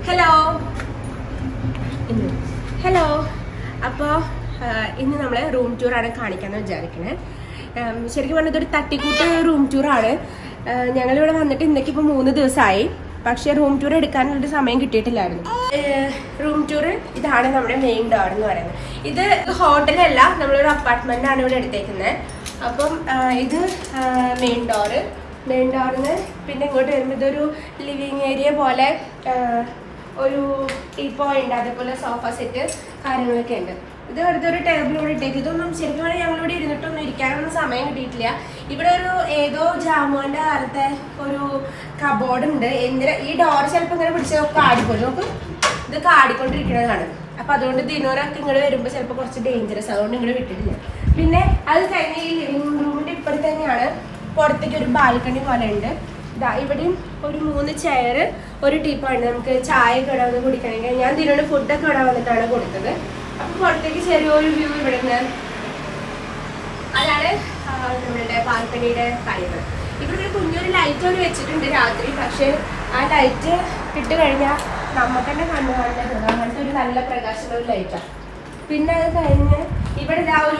Hello hello അപ്പോൾ ഇന്ന് നമ്മൾ റൂം ടൂറാണ് കാണിക്കാമെന്ന് വിചാരിക്കണേ ഉം, ശരിക്കും പറഞ്ഞാൽ ഇതൊരു തട്ടിക്കൂട്ട് റൂം ടൂറാണ് ഞങ്ങളിവിടെ വന്നിട്ട് ഇന്നേക്ക് ഇപ്പോൾ മൂന്ന് ദിവസമായി പക്ഷേ റൂം ടൂർ എടുക്കാനുള്ളൊരു സമയം കിട്ടിയിട്ടില്ലായിരുന്നു റൂം ടൂർ ഇതാണ് നമ്മുടെ മെയിൻ ഡോർ എന്ന് പറയുന്നത് ഇത് ഹോട്ടലല്ല നമ്മളൊരു അപ്പാർട്ട്മെൻ്റ് ആണ് ഇവിടെ എടുത്തേക്കുന്നത് അപ്പം ആ, ഇത് മെയിൻ ഡോറ് മെയിൻ ഡോറിന് പിന്നെ ഇങ്ങോട്ട് വരുമ്പോൾ ഇതൊരു ലിവിങ് ഏരിയ പോലെ ആ, ഒരു ടീപ്പോയ് ഉണ്ട് അതേപോലെ സോഫ സെറ്റ് കാര്യങ്ങളൊക്കെ ഉണ്ട് ഇത് വെറുതെ ഒരു ടേബിൾ ഇവിടെ ഇട്ടേക്ക് ഇതൊന്നും ശരിക്കും പറഞ്ഞാൽ ഞങ്ങളിവിടെ ഇരുന്നിട്ടൊന്നും ഇരിക്കാനൊന്നും സമയം കിട്ടിയിട്ടില്ല ഇവിടെ ഒരു ഏതോ ജാമുവിൻ്റെ കാലത്തെ ഒരു കബോർഡ് ഉണ്ട് എന്തിനാ ഈ ഡോർ ചിലപ്പോൾ ഇങ്ങനെ പിടിച്ച് കാടിപ്പോയി നോക്ക് ഇത് കാടിക്കൊണ്ടിരിക്കുന്നതാണ് അപ്പം അതുകൊണ്ട് ദിനോരൊക്കെ ഇങ്ങോട്ട് വരുമ്പോൾ ചിലപ്പോൾ കുറച്ച് ഡേഞ്ചറസ് അതുകൊണ്ട് ഇങ്ങോട്ട് വിട്ടിട്ടില്ല പിന്നെ അത് കഴിഞ്ഞ് ഈ ലിവിങ് റൂമിൻ്റെ ഇപ്പുറത്ത് തന്നെയാണ് പുറത്തേക്ക് ഒരു ബാൽക്കണി പോലെ ഉണ്ട് ഇതാ ഇവിടെയും ഒരു മൂന്ന് ചെയർ ഒരു ടീപ്പാണ് നമുക്ക് ചായ ഒക്കെ ഇവിടെ വന്ന് കുടിക്കണമെങ്കിൽ ഞാൻ ഇതിനോട് ഫുഡൊക്കെ ഇവിടെ വന്നിട്ടാണ് കൊടുത്തത് അപ്പൊ പുറത്തേക്ക് ചെറിയൊരു വ്യൂ ഇവിടെ നിന്ന് അതാണ് ആ, നമ്മളുടെ ബാൽക്കണിയുടെ കാര്യങ്ങൾ ഇവിടെ ഒരു കുഞ്ഞൊരു ലൈറ്റ് ഒരു വെച്ചിട്ടുണ്ട് രാത്രി പക്ഷേ ആ ലൈറ്റ് ഇട്ട് കഴിഞ്ഞാൽ നമുക്ക് തന്നെ കണ്ടു കാണുന്നത് അങ്ങനത്തെ ഒരു നല്ല പ്രകാശമുള്ള ഒരു ലൈറ്റാണ് പിന്നെ അത് കഴിഞ്ഞ് ഇവിടെ ഇതാ ഒരു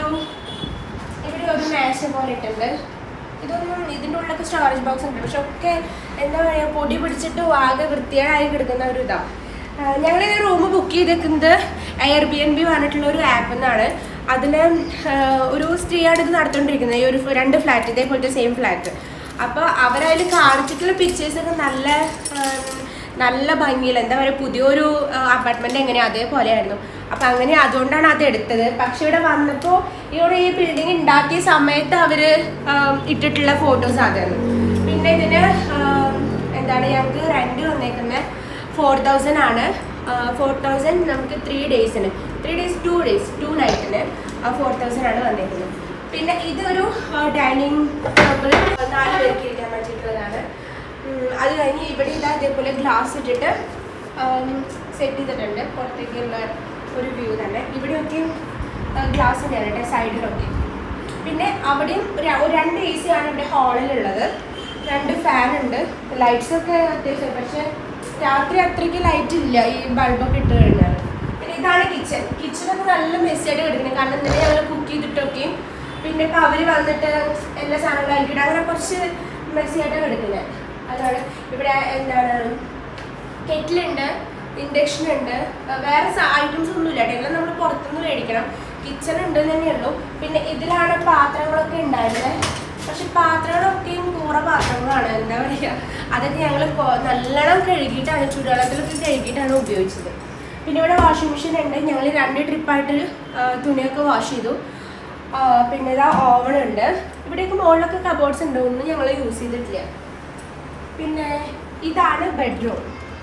ഇവിടെ ഒരു മേശ പോലെ ഇട്ടുണ്ട് ഇതൊന്നും ഇതിൻ്റെ ഉള്ളിലൊക്കെ സ്റ്റോറേജ് ബോക്സ് ഉണ്ട് പക്ഷെ ഒക്കെ എന്താ പറയുക പൊടി പിടിച്ചിട്ട് ആകെ വൃത്തികേടായി കിടക്കുന്ന ഒരു ഇതാണ് ഞങ്ങൾ ഈ റൂം ബുക്ക് ചെയ്തേക്കുന്നത് എയർ ബി എൻ ബി പറഞ്ഞിട്ടുള്ള ഒരു ആപ്പ് എന്നാണ് അതിൽ ഒരു സ്ത്രീയാണ് ഇത് നടത്തുകൊണ്ടിരിക്കുന്നത് ഈ ഒരു ഫ് രണ്ട് ഫ്ലാറ്റ് ഇതേപോലത്തെ സെയിം ഫ്ലാറ്റ് അപ്പോൾ അവരതിൽ കാണിച്ചിട്ടുള്ള പിക്ചേഴ്സൊക്കെ നല്ല ഉം, നല്ല ഭംഗിയിൽ എന്താ പറയുക പുതിയൊരു അപ്പാർട്ട്മെന്റ് എങ്ങനെയാ അതേപോലെയായിരുന്നു അപ്പൊ അങ്ങനെ അതുകൊണ്ടാണ് അത് എടുത്തത് പക്ഷെ ഇവിടെ വന്നപ്പോൾ ഇവിടെ ഈ ബിൽഡിംഗ് ഉണ്ടാക്കിയ സമയത്ത് അവര് ആം, ഇട്ടിട്ടുള്ള ഫോട്ടോസ് അതാണ് പിന്നെ ഇതിന് ആം, എന്താണ് ഞങ്ങൾക്ക് റെന്റ് വന്നേക്കുന്നത് ഫോർ തൗസൻഡ് ആണ് ഫോർ തൗസൻഡ് നമുക്ക് ത്രീ ഡേയ്സിന് three days two days two നൈറ്റിന് ഫോർ തൗസൻഡ് ആണ് വന്നേക്കുന്നത് പിന്നെ ഇതൊരു ഡൈനിങ് ടേബിൾ നാല് പേർക്ക് ഇരിക്കാൻ പറ്റിയിട്ടുള്ളതാണ് ഉം, അത് കഴിഞ്ഞ് ഇവിടെ ഇതാ ഇതേപോലെ ഗ്ലാസ് ഇട്ടിട്ട് സെറ്റ് ചെയ്തിട്ടുണ്ട് പുറത്തേക്കുള്ള ഒരു വ്യൂ തന്നെ ഇവിടെയൊക്കെ ഗ്ലാസ് തന്നെയാണ് കേട്ടോ സൈഡിലൊക്കെ പിന്നെ അവിടെയും ഒരു- ഒരു രണ്ട് എ സി ആണ് ഇവിടെ ഹാളിലുള്ളത് രണ്ട് ഫാൻ ഉണ്ട് ലൈറ്റ്സ് ഒക്കെ അത്യാവശ്യം പക്ഷെ രാത്രി അത്രയ്ക്ക് ലൈറ്റ് ഇല്ല ഈ ബൾബൊക്കെ ഇട്ട് കഴിഞ്ഞാൽ പിന്നെ ഇതാണ് കിച്ചൺ കിച്ചണൊക്കെ നല്ല മെസ്സിയായിട്ട് കിടക്കുന്നത് കാരണം ഇന്നലെ ഞങ്ങൾ കുക്ക് ചെയ്തിട്ടൊക്കെയും പിന്നെ ഇപ്പം അവർ വന്നിട്ട് എല്ലാ സാധനങ്ങളും അയക്കിട്ട് അങ്ങനെ കുറച്ച് മെസ്സിയായിട്ടാണ് കിടക്കുന്നത് അതാണ് ഇവിടെ എന്താണ് കെറ്റിലുണ്ട് ഇൻഡക്ഷൻ ഉണ്ട് അഹ് വേറെ ഐറ്റംസ് ഒന്നുമില്ല കേട്ടോ എല്ലാം നമ്മൾ പുറത്തുനിന്ന് മേടിക്കണം കിച്ചൺ ഉണ്ട് തന്നെ ഉള്ളൂ പിന്നെ ഇതിലാണ് പാത്രങ്ങളൊക്കെ ഉണ്ടായിരുന്നത് പക്ഷെ പാത്രങ്ങളൊക്കെയും കൂറ പാത്രങ്ങളാണ് എന്താ പറയുക അതൊക്കെ ഞങ്ങൾ നല്ലോണം കഴുകിയിട്ടാണ് ചൂടുവെള്ളത്തിലൊക്കെ കഴുകിയിട്ടാണ് ഉപയോഗിച്ചത് പിന്നെ ഇവിടെ വാഷിംഗ് മെഷീൻ ഉണ്ട് ഞങ്ങൾ രണ്ട് ട്രിപ്പായിട്ട് തുണിയൊക്കെ വാഷ് ചെയ്തു ആ, പിന്നെ ഇതാ ഓവൺ ഉണ്ട് ഇവിടെയൊക്കെ മുകളിലൊക്കെ കബോർഡ്സ് ഉണ്ട് ഒന്നും ഞങ്ങൾ യൂസ് ചെയ്തിട്ടില്ല പിന്നെ ഇതാണ് ബെഡ്റൂം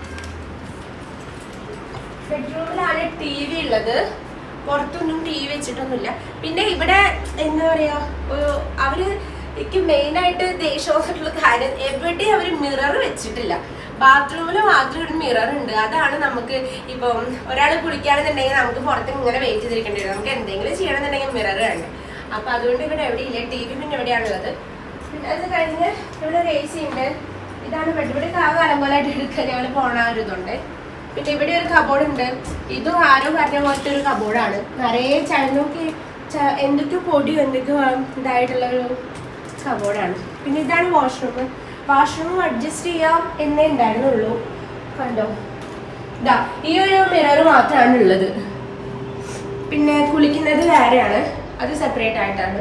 ബെഡ്റൂമിലാണ് ടി വി ഉള്ളത് പുറത്തൊന്നും ടി വി വെച്ചിട്ടൊന്നുമില്ല പിന്നെ ഇവിടെ എന്താ പറയാ ഒരു അവര് എനിക്ക് മെയിനായിട്ട് ദേഷ്യമായിട്ടുള്ള കാര്യം എവിടെയും അവർ മിറർ വെച്ചിട്ടില്ല ബാത്റൂമിൽ മാത്രം ഒരു മിറർ ഉണ്ട് അതാണ് നമുക്ക് ഇപ്പം ഒരാൾ കുളിക്കുകയാണെന്നുണ്ടെങ്കിൽ നമുക്ക് പുറത്ത് ഇങ്ങനെ വെയിറ്റ് ചെയ്തിരിക്കേണ്ടി വരും നമുക്ക് എന്തെങ്കിലും ചെയ്യണമെന്നുണ്ടെങ്കിൽ മിറർ വേണ്ട അപ്പൊ അതുകൊണ്ട് ഇവിടെ എവിടെയില്ല ടി വി പിന്നെ എവിടെയാണുള്ളത് പിന്നെ അത് കഴിഞ്ഞ് ഇവിടെ ഒരു എ സി ഉണ്ട് ഇതാണ് ബെഡ് ഇവിടെ ആകെ അലങ്കോലായിട്ട് എടുക്കുക ഞങ്ങൾ പോണ ഒരു ഇതുണ്ട് പിന്നെ ഇവിടെ ഒരു കബോർഡ് ഉണ്ട് ഇതും ആരോ പറഞ്ഞ പോലത്തെ ഒരു കബോർഡാണ് നിറയെ ചഴനൊക്കെ എന്തൊക്കെയോ പൊടിയോ എന്തൊക്കെയോ ഇതായിട്ടുള്ള ഒരു കബോർഡാണ് പിന്നെ ഇതാണ് വാഷ്റൂം വാഷ്റൂം അഡ്ജസ്റ്റ് ചെയ്യാം എന്നേ ഉണ്ടായിരുന്നുള്ളൂ കണ്ടോ ഇതാ ഈ ഒരു മിറർ മാത്രമാണ് ഉള്ളത് പിന്നെ കുളിക്കുന്നത് വേറെയാണ് അത് സെപ്പറേറ്റ് ആയിട്ടാണ്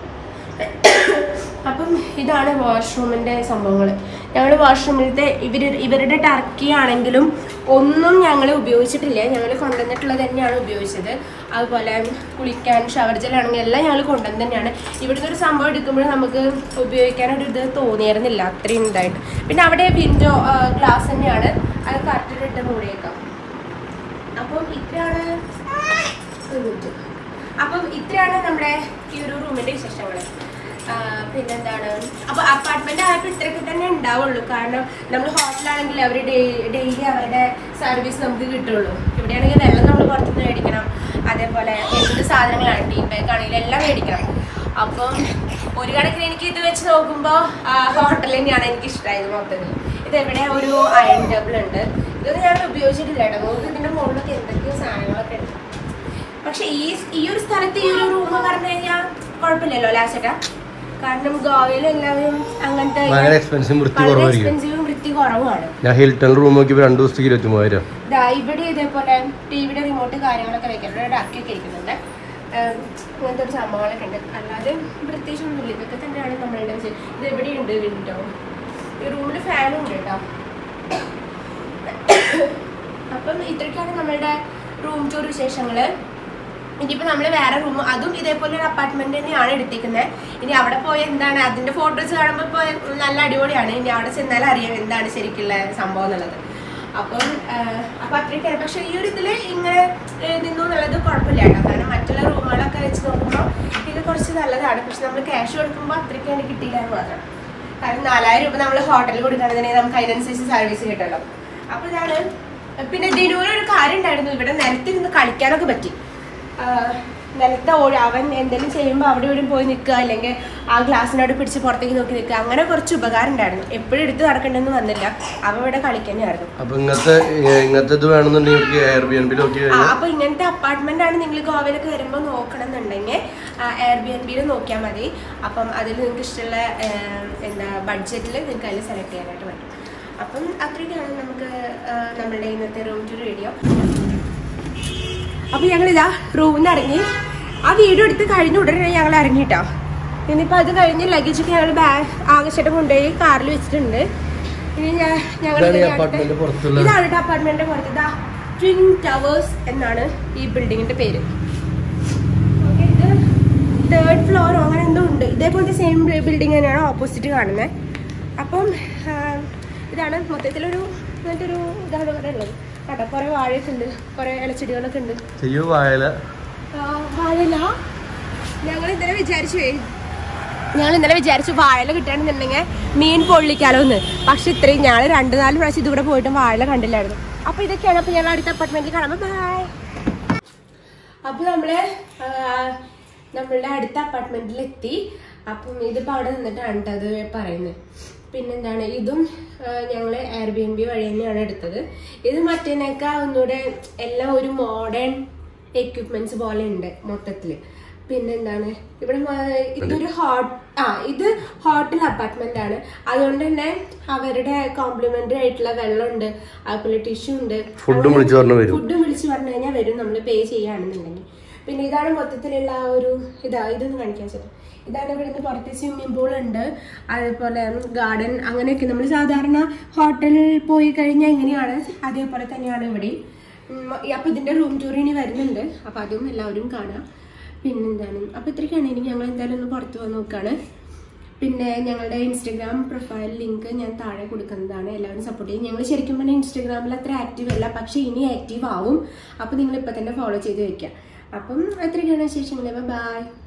അപ്പം ഇതാണ് വാഷ്റൂമിൻ്റെ സംഭവങ്ങൾ ഞങ്ങൾ വാഷ്റൂമിലത്തെ ഇവർ ഇവരുടെ ടർക്കി ആണെങ്കിലും ഒന്നും ഞങ്ങൾ ഉപയോഗിച്ചിട്ടില്ല ഞങ്ങൾ കൊണ്ടുവന്നിട്ടുള്ളത് തന്നെയാണ് ഉപയോഗിച്ചത് അതുപോലെ കുളിക്കാൻ ഷവർ ജലാണെങ്കിൽ എല്ലാം ഞങ്ങൾ കൊണ്ടുവന്ന് തന്നെയാണ് ഇവിടുത്തെ ഒരു സംഭവം എടുക്കുമ്പോൾ നമുക്ക് ഉപയോഗിക്കാനൊരു ഇത് തോന്നിയിരുന്നില്ല അത്രയും ഇതായിട്ട് പിന്നെ അവിടെ വിൻഡോ ഗ്ലാസ് തന്നെയാണ് അത് കറക്റ്റിലിട്ട് മൂടിയേക്കാം അപ്പം ഇത്രയാണ് ഒരു മിനിറ്റ്. അപ്പം ഇത്രയാണ് നമ്മുടെ ഈ ഒരു റൂമിന്റെ വിശേഷങ്ങൾ പിന്നെന്താണ് അപ്പൊ അപ്പാർട്ട്മെന്റ് ആയപ്പോൾ ഇത്രയൊക്കെ തന്നെ ഉണ്ടാവുള്ളൂ കാരണം നമ്മൾ ഹോട്ടലാണെങ്കിൽ അവർ ഡെയിലി അവരുടെ സർവീസ് നമുക്ക് കിട്ടുള്ളൂ ഇവിടെയാണെങ്കിൽ വെള്ളം നമ്മൾ പുറത്തുനിന്ന് മേടിക്കണം അതേപോലെ എന്ത് സാധനങ്ങളാണ് ടീ ബാഗ് ആണെങ്കിലും എല്ലാം മേടിക്കണം അപ്പം ഒരു കണക്കിന് എനിക്ക് ഇത് വെച്ച് നോക്കുമ്പോൾ ഹോട്ടൽ തന്നെയാണ് എനിക്ക് ഇഷ്ടമായത് മൊത്തത്തിൽ ഇത് ഇവിടെ ഒരു അയൺ ടേബിൾ ഉണ്ട് ഇതൊന്നും ഞാൻ ഉപയോഗിച്ചു ചോദിച്ചിട്ടില്ല കേട്ടോ നമുക്ക് ഇതിന്റെ മുകളിലൊക്കെ എന്തൊക്കെയോ സാധനങ്ങളൊക്കെ ഉണ്ട് പക്ഷെ ഈ ഈ ഒരു സ്ഥലത്ത് ഈ ഒരു റൂം പറഞ്ഞു കഴിഞ്ഞാൽ കുഴപ്പമില്ലല്ലോ ലാസ്റ്റേട്ടാ കാരണം ഗോവയിൽ എല്ലാവരും അങ്ങനത്തെ ഭയങ്കര എക്സ്പെൻസീവ് വൃത്തി വളരെ കുറവായിരിക്കും എക്സ്പെൻസീവ് വൃത്തി കുറവാണ് ഞാൻ ഹിൽട്ടൺ റൂം നോക്കിയപ്പോൾ രണ്ട് ദിവസത്തേക്ക് ഇരുപത്തി മൂവായിരം ദാ ഇവിടെ ഇതേപോലെ ടിവിയുടെ റിമോട്ട് കാര്യങ്ങളൊക്കെ വെക്കാറുണ്ട് ഡാക്കിയൊക്കെ ഇരിക്കുന്നുണ്ട് ഏഹ് അങ്ങനത്തെ ഒരു സംഭവങ്ങളൊക്കെ ഉണ്ട് അല്ലാതെ പ്രത്യേകിച്ചൊന്നുമില്ല ഇതൊക്കെ തന്നെയാണ് നമ്മളുടെ ഇത് ഇത് എവിടെയുണ്ട് വിൻഡോ ഈ റൂമിൽ ഫാനും ഉണ്ട് കേട്ടോ അപ്പം ഇത്രയ്ക്കാണ് നമ്മളുടെ റൂം ടൂർ വിശേഷങ്ങള് ഇനിയിപ്പോൾ നമ്മൾ വേറെ റൂം അതും ഇതേപോലെ ഒരു അപ്പാർട്ട്മെന്റ് തന്നെയാണ് എടുത്തേക്കുന്നത് ഇനി അവിടെ പോയ എന്താണ് അതിന്റെ ഫോട്ടോസ് കാണുമ്പോൾ ഇപ്പോൾ നല്ല അടിപൊളിയാണ് ഇനി അവിടെ ചെന്നാൽ അറിയാം എന്താണ് ശരിക്കുള്ള സംഭവം എന്നുള്ളത് അപ്പം ആഹ്, അപ്പം അത്രയ്ക്കാണ് പക്ഷെ ഈ ഒരു ഇതിൽ ഇങ്ങനെ ഏഹ്, നിന്നു എന്നുള്ളത് കുഴപ്പമില്ല കേട്ടോ കാരണം മറ്റുള്ള റൂമുകളൊക്കെ വെച്ച് നോക്കുമ്പോൾ ഇത് കുറച്ച് നല്ലതാണ് പക്ഷെ നമ്മൾ ക്യാഷ് കൊടുക്കുമ്പോൾ അത്രയ്ക്കാണ് കിട്ടിയില്ല എന്ന് മാത്രം കാരണം നാലായിരം രൂപ നമ്മൾ ഹോട്ടലിൽ കൊടുക്കുകയാണെന്നുണ്ടെങ്കിൽ നമുക്ക് അതിനനുസരിച്ച് സർവീസ് കിട്ടുമല്ലോ അപ്പോൾ ഇതാണ് പിന്നെ ദിനൂര് ഒരു കാര്യം ഉണ്ടായിരുന്നു ഇവിടെ നിലത്തിരുന്ന് കളിക്കാനൊക്കെ പറ്റി ആഹ് നിലത്ത് ഓടി അവൻ എന്തെങ്കിലും ചെയ്യുമ്പോൾ അവിടെ ഇവിടെ പോയി നിൽക്കുക അല്ലെങ്കിൽ ആ ഗ്ലാസ്സിനോട് പിടിച്ച് പുറത്തേക്ക് നോക്കി നിൽക്കുക അങ്ങനെ കുറച്ച് ഉപകാരം ഉണ്ടായിരുന്നു എപ്പോഴും എടുത്ത് നടക്കണമെന്ന് വന്നില്ല അവൻ ഇവിടെ കളിക്കാനായിരുന്നു അപ്പൊ ഇങ്ങനത്തെ ഇങ്ങനത്തെ ഇത് വേണമെന്നുണ്ടെങ്കിൽ എയർ ബി എൻ ബി നോക്കി ആ, കഴിഞ്ഞാൽ അപ്പൊ ഇങ്ങനത്തെ അപ്പാർട്ട്മെന്റ് ആണ് നിങ്ങൾ ഗോവയിലൊക്കെ വരുമ്പോൾ നോക്കണം എന്നുണ്ടെങ്കിൽ എയർ ബി എൻ ബിയിൽ നോക്കിയാൽ മതി അപ്പം അതിൽ നിങ്ങൾക്ക് ഇഷ്ടമുള്ള ഏഹ്, എന്താ ബഡ്ജറ്റിൽ നിങ്ങൾക്ക് അതിൽ സെലക്ട് ചെയ്യാനായിട്ട് പറ്റും അപ്പം അത്രയ്ക്കാണ് നമുക്ക് ഏഹ്, നമ്മളുടെ ഇന്നത്തെ റൂം ടു വീഡിയോ അപ്പൊ ഞങ്ങൾ ഇതാ റൂമിൽ നിന്ന് ഇറങ്ങി ആ വീഡിയോ എടുത്ത് കഴിഞ്ഞ ഉടനെ ഞങ്ങൾ ഇറങ്ങിട്ടോ ഇനിയിപ്പോൾ അത് കഴിഞ്ഞ് ലഗേജ് ഒക്കെ ഞങ്ങൾ ബാഗ് ആകർഷട്ടം കൊണ്ടുപോയി കാറിൽ വെച്ചിട്ടുണ്ട് ഇനി ഞാൻ ഞങ്ങൾ ഇതാണ് ഈ ഇനി അടുത്ത- അപ്പാർട്ട്മെന്റ് പുറത്തുള്ള ഇതാണ് കേട്ടോ അപ്പാർട്ട്മെന്റിന്റെ പുറത്ത് ഇതാ ട്വിൻ ടവേഴ്സ് എന്നാണ് ഈ ബിൽഡിങ്ങിന്റെ പേര് Okay, ഇത് തേർഡ് ഫ്ലോറോ അങ്ങനെ എന്തോ ഉണ്ട് ഇതേപോലത്തെ സെയിം ബിൽഡിംഗ് തന്നെയാണ് ഓപ്പോസിറ്റ് കാണുന്നത് അപ്പം ആ, ഇതാണ് മൊത്തത്തിലൊരു ഇങ്ങനത്തെ ഒരു ഇതാണ് ഇവിടെ ഉള്ളത് കേട്ടോ കുറേ വാഴയൊക്കെ ഉണ്ട് കുറേ ഇലച്ചെടികളൊക്കെ ഉണ്ട് ചെയ്യൂ വായല ആ, വാഴല ഞങ്ങൾ ഇന്നലെ വിചാരിച്ചു ഞങ്ങൾ ഇന്നലെ വിചാരിച്ചു വാഴല കിട്ടുകയാണെന്നുണ്ടെങ്കിൽ മീൻ പൊള്ളിക്കാലോ എന്ന് പക്ഷെ ഇത്രയും ഞങ്ങൾ രണ്ട് നാല് പ്രാവശ്യം ഇതിവിടെ പോയിട്ടും വാഴല കണ്ടില്ലായിരുന്നു അപ്പൊ ഇതൊക്കെയാണ് അപ്പൊ ഞങ്ങൾ അടുത്ത അപ്പാർട്ട്മെന്റിൽ കാണാം ബൈ അപ്പൊ നമ്മള് ആ, നമ്മളുടെ അടുത്ത അപ്പാർട്ട്മെന്റിൽ എത്തി അപ്പം ഇതിപ്പോ അവിടെ നിന്നിട്ടാണ് ട്ടോ അത് പറയുന്നത് പിന്നെന്താണ് ഇതും ഞങ്ങൾ എയർ ബി എൻ ബി വഴി തന്നെയാണ് എടുത്തത് ഇത് മറ്റേനേക്കാൾ ഒന്നുകൂടെ എല്ലാം ഒരു മോഡേൺ എക്യുപ്മെന്റ്സ് പോലെ ഉണ്ട് മൊത്തത്തില് പിന്നെന്താണ് ഇവിടെ മ- ഇതൊരു ഹോട്ട് ആ ഇത് ഹോട്ടൽ അപ്പാർട്ട്മെന്റ് ആണ് അതുകൊണ്ട് തന്നെ അവരുടെ കോംപ്ലിമെന്ററി ആയിട്ടുള്ള വെള്ളമുണ്ട് അതുപോലെ ടിഷ്യൂ ഉണ്ട് ഫുഡും വിളിച്ചു പറഞ്ഞു വരും ഫുഡ് വിളിച്ച് പറഞ്ഞു കഴിഞ്ഞാൽ വരും നമ്മൾ പേ ചെയ്യുകയാണെന്നുണ്ടെങ്കിൽ പിന്നെ ഇതാണ് മൊത്തത്തിലുള്ള ആ ഒരു ഇതാ ഇതൊന്ന് കാണിക്കാൻ വെച്ചത് ഇതാണ് ഇവിടുന്ന് പുറത്ത് സ്വിമ്മിംഗ് പൂൾ ഉണ്ട് അതേപോലെ ഗാർഡൻ അങ്ങനെയൊക്കെ നമ്മൾ സാധാരണ ഹോട്ടലിൽ പോയി കഴിഞ്ഞാൽ എങ്ങനെയാണ് അതേപോലെ തന്നെയാണ് ഇവിടെ അപ്പൊ ഇതിന്റെ റൂം ടൂർ ഇനി വരുന്നുണ്ട് അപ്പൊ അതും എല്ലാവരും കാണാം പിന്നെന്താണ് അപ്പൊ ഇത്രയ്ക്കാണ് ഇനി ഞങ്ങൾ എന്തായാലും ഒന്ന് പുറത്ത് പോകാൻ നോക്കാണ് പിന്നെ ഞങ്ങളുടെ ഇൻസ്റ്റഗ്രാം പ്രൊഫൈൽ ലിങ്ക് ഞാൻ താഴെ കൊടുക്കുന്നതാണ് എല്ലാവരും സപ്പോർട്ട് ചെയ്യും ഞങ്ങൾ ശരിക്കും പറഞ്ഞാൽ ഇൻസ്റ്റഗ്രാമിൽ അത്ര ആക്റ്റീവ് അല്ല പക്ഷെ ഇനി ആക്റ്റീവ് ആവും അപ്പോൾ നിങ്ങൾ ഇപ്പം തന്നെ ഫോളോ ചെയ്ത് വെക്കുക അപ്പം അത്രയ്ക്കാണ് വിശേഷങ്ങൾ ബൈ